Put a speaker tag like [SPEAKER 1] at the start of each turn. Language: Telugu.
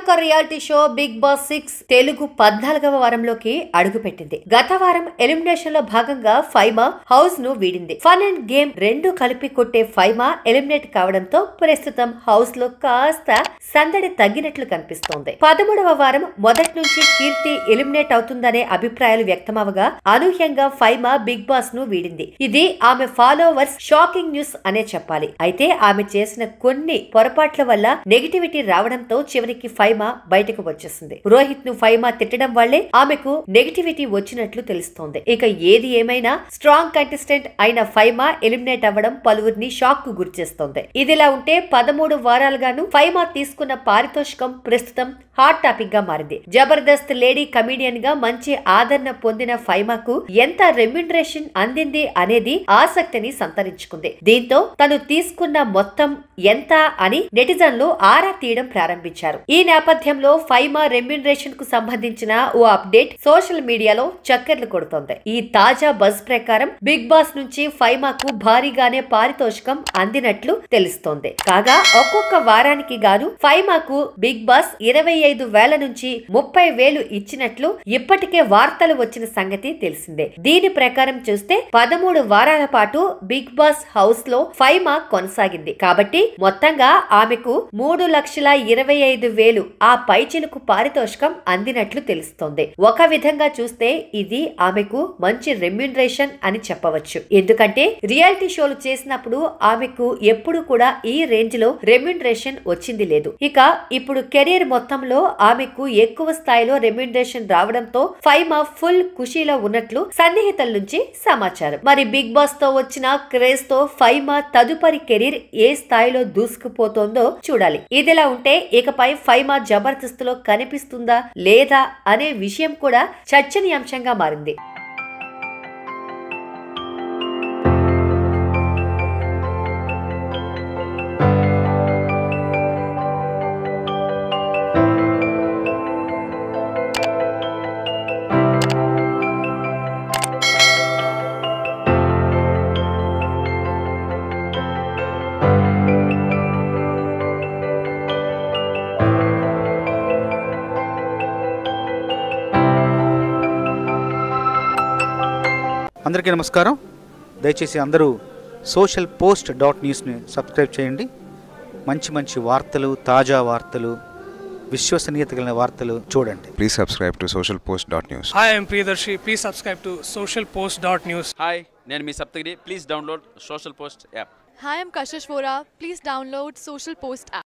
[SPEAKER 1] ప్రముఖ reality show big boss six Telugu పద్నాలుగవ వారంలోకి అడుగుపెట్టింది గత వారం ఎలిమినేషన్ లో భాగంగా ఫైమా హౌస్ ను వీడింది ఫన్ అండ్ గేమ్ రెండు కలిపి కొట్టే ఫైమా ఎలిమినేట్ కావడంతో ప్రస్తుతం హౌస్ లో కాస్త సందడి తగ్గినట్లు కనిపిస్తోంది పదమూడవ వారం మొదటి నుంచి కీర్తి ఎలిమినేట్ అవుతుందనే అభిప్రాయాలు వ్యక్తమవగా అనూహ్యంగా ఫైమా బిగ్ బాస్ ను వీడింది ఇది ఆమె ఫాలోవర్స్ షాకింగ్ న్యూస్ అనే చెప్పాలి అయితే ఆమె చేసిన కొన్ని పొరపాట్ల వల్ల నెగిటివిటీ రావడంతో చివరికి ఫైమా బయటకు వచ్చేసింది రోహిత్ ను ఫైమా తిట్టడం వల్లే ఆమెకు నెగిటివిటీ వచ్చినట్లు తెలుస్తోంది ఇక ఏది ఏమైనా స్ట్రాంగ్ కంటెస్టెంట్ అయిన ఫైమా ఎలిమినేట్ అవ్వడం పలువురిని షాక్ కు గురిచేస్తోంది ఇదిలా ఉంటే పదమూడు వారాలుగాను ఫైమా తీసుకున్న పారితోషికం ప్రస్తుతం హాట్ టాపిక్ గా మారింది జబర్దస్త్ లేడీ కమీడియన్ గా మంచి ఆదరణ పొందిన ఫైమాకు ఎంత రెమ్యునరేషన్ అందింది అనేది ఆసక్తిని సంతరించుకుంది దీంతో తను తీసుకున్న మొత్తం ఎంత అని నెటిజన్లు ఆరా తీయడం ప్రారంభించారు ఈ నేపథ్యంలో ఫైమా రెమ్యునరేషన్ కు సంబంధించిన ఓ అప్డేట్ సోషల్ మీడియాలో చక్కర్లు కొడుతోంది ఈ తాజా బజ్ ప్రకారం బిగ్ బాస్ నుంచి ఫైమాకు భారీగానే పారితోషికం అందినట్లు తెలుస్తోంది కాగా ఒక్కొక్క వారానికి గాను ఫైమాకు బిగ్ బాస్ ఇరవై ఐదు వేల నుంచి ముప్పై వేలు ఇచ్చినట్లు ఇప్పటికే వార్తలు వచ్చిన సంగతి తెలిసిందే దీని ప్రకారం చూస్తే పదమూడు వారాల పాటు బిగ్ బాస్ హౌస్ లో ఫైమా కొనసాగింది కాబట్టి మొత్తంగా ఆమెకు మూడు లక్షల ఇరవై ఐదు వేలు ఆ పైచిలుకు పారితోషికం అందినట్లు తెలుస్తోంది ఒక విధంగా చూస్తే ఇది ఆమెకు మంచి రెమ్యునరేషన్ అని చెప్పవచ్చు ఎందుకంటే రియాలిటీ షోలు చేసినప్పుడు ఆమెకు ఎప్పుడు కూడా ఈ రేంజ్ లో రెమ్యునరేషన్ వచ్చింది లేదు ఇక ఇప్పుడు కెరీర్ మొత్తంలో ఆమెకు ఎక్కువ స్థాయిలో రెమ్యునరేషన్ రావడంతో ఫైమా ఫుల్ ఖుషీలో ఉన్నట్లు సన్నిహితుల నుంచి సమాచారం మరి బిగ్ బాస్ తో వచ్చిన క్రేజ్ తో ఫైమా తదుపరి కెరీర్ ఏ స్థాయిలో దూసుకుపోతోందో చూడాలి ఇదిలా ఉంటే ఇకపై ఫైమా జబర్దస్త్ లో కనిపిస్తుందా లేదా అనే విషయం కూడా చర్చనీయాంశంగా మారింది
[SPEAKER 2] అందరికీ నమస్కారం దయచేసి అందరూ సోషల్ పోస్ట్ డాట్ న్యూస్ని సబ్స్క్రైబ్ చేయండి మంచి మంచి వార్తలు తాజా వార్తలు విశ్వసనీయత కలిగిన వార్తలు చూడండి
[SPEAKER 3] Please subscribe to socialpost.news.
[SPEAKER 4] Hi, I'm Priyadarshi. Please subscribe to socialpost.news.
[SPEAKER 5] Hi నేను మీ Saptagiri please download social post app
[SPEAKER 6] Hi, I'm Kashish Vora. Please download Social Post app.